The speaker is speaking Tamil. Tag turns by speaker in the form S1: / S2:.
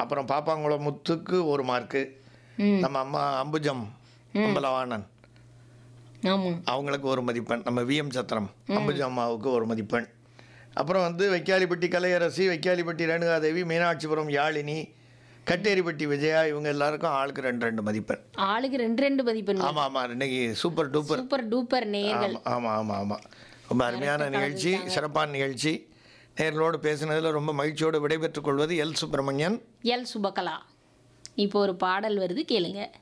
S1: அப்புறம் பாப்பாங்குளம் முத்துக்கு ஒரு மார்க்கு
S2: ம்
S1: நம்ம அம்மா அம்புஜம் அம்பலவாணன்
S2: ஆமாம்
S1: அவங்களுக்கு ஒரு மதிப்பெண் நம்ம விஎம் சத்திரம் அம்புஜம் அம்மாவுக்கு ஒரு மதிப்பெண் அப்புறம் வந்து வைக்காலிப்பட்டி கலையரசி வைக்காலிப்பட்டி ரேணுகாதேவி மீனாட்சிபுரம் யாழினி கட்டேரிப்பட்டி விஜயா இவங்க எல்லாருக்கும் ஆளுக்கு ரெண்டு ரெண்டு மதிப்பெண்
S2: ஆளுக்கு ரெண்டு ரெண்டு மதிப்பெண்
S1: ஆமாம் ஆமாம் இன்னைக்கு சூப்பர் டூப்பர்
S2: சூப்பர் டூப்பர் நேயர்கள்
S1: ஆமாம் ஆமாம் ஆமாம் ரொம்ப அருமையான நிகழ்ச்சி சிறப்பான நிகழ்ச்சி நேர்களோடு பேசினதில் ரொம்ப மகிழ்ச்சியோடு விடைபெற்றுக் கொள்வது எல் சுப்பிரமணியன்
S2: எல் சுபகலா இப்போ ஒரு பாடல் வருது கேளுங்க